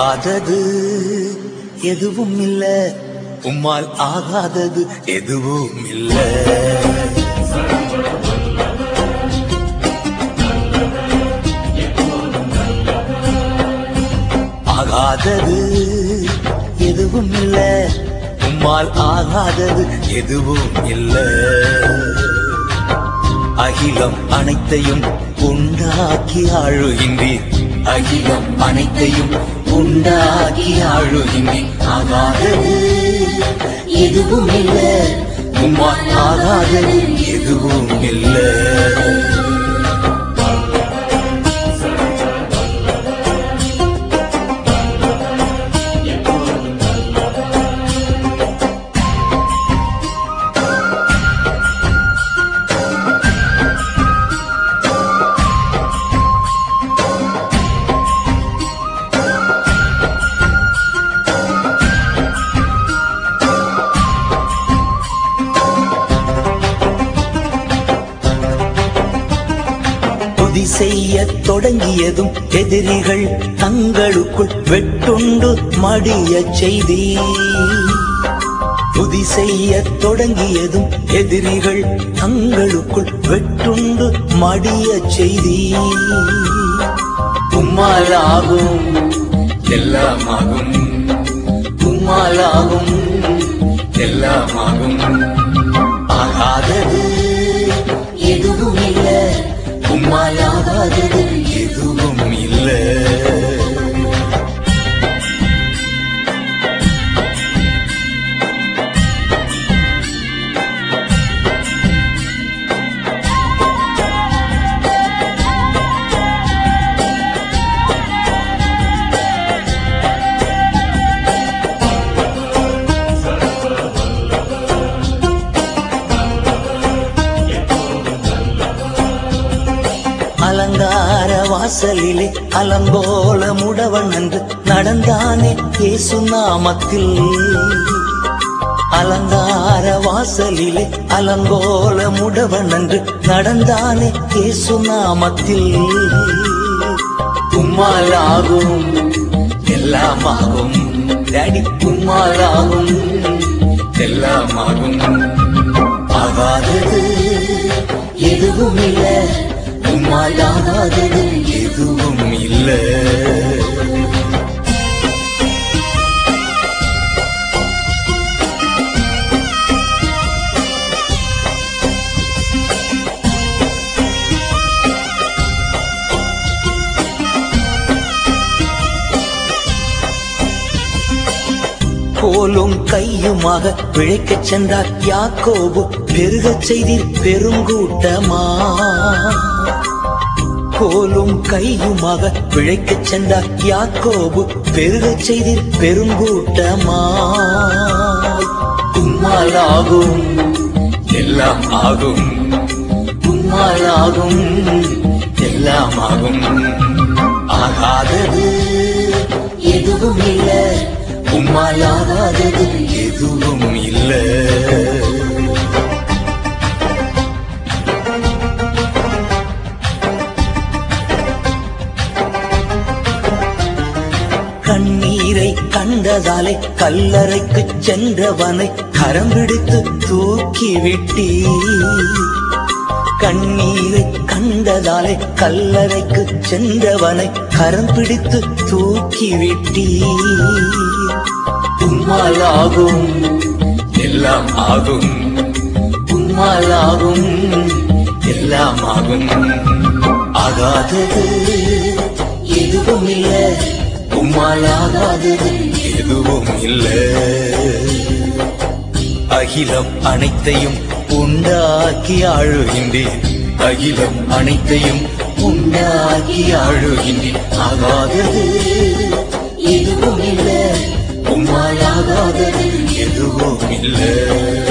ஆகாதது எதுவும் இல்ல உம்மால் ஆகாதது எதுவும் இல்ல ஆகாதது எதுவும் இல்ல உம்மால் ஆகாதது எதுவும் இல்ல அகிலம் அனைத்தையும் உண்டாக்கி ஆழுகின்றீர் அகிலம் அனைத்தையும் உண்டாக்கி ஆழுகின்றீர் ஆகாதது எதுவும் இல்ல உம்மால் ஆகாதது எதுவும் இல்லை துதி செய்ய தொடங்கியதும் எதிரிகள் தங்களுக்குள் வெட்டுண்டு மடிய செய்தி துதி செய்ய தொடங்கியதும் எதிரிகள் தங்களுக்குள் வெட்டுண்டு மடிய செய்தி உம்மாலாகும் எல்லாமாகும் உம்மாலாகும் எல்லாமாகும் ஆகாதது எதுவும் இல்ல உம்மாலாகாதது எதுவும் இல்ல அலங்கார வாசலிலே அலங்கோல முடவன் என்று நடந்தானே இயேசு நாமத்தில் அலங்கார வாசலிலே அலங்கோல முடவன் என்று நடந்தானே இயேசு நாமத்தில் உம்மாலாகும் எல்லாமாகும் டேடி உம்மாலாகும் எல்லாமாகும் ஆகாதது எதுவும் இல்ல உம்மாலாகாதது எதுவும் இல்ல கோலும் கையுமாக பிழைக்கச் சென்றார் யாக்கோபு பெருகச் செய்தீர் பெருங்கூட்டமா கோலும் கையுமாக பிழைக்கச் சென்றார் யாக்கோபு பெருகச் செய்தீர் பெருங்கூட்டமா உம்மாலாகும் எல்லாம் ஆகும் உம்மாலாகும் எல்லாம் ஆகும் ஆகாதது எதுவும் இல்ல உம்மாலாகாதது எதுவும் இல்ல கண்ணீரை கண்டதாலே கல்லறைக்கு சென்றவனை கரம் பிடித்து தூக்கி விட்டீ கண்ணீரை கண்டதாலே கல்லறைக்கு சென்றவனை கரம் பிடித்து தூக்கி விட்டீ உம்மாலாகும் எல்லாம் ஆகும் உம்மாலாகும் எல்லாம் ஆகும் ஆகாதது எதுவும் இல்ல உம்மாலாகாதது எதுவும் இல்ல அகிலம் அனைத்தையும் உண்டாக்கி ஆழுகின்றேன் அகிலம் அனைத்தையும் உண்டாக்கி ஆழுகின்றேன் ஆகாதது எதுவும் இல்ல உம்மாலாகாதது எதுவும் இல்லை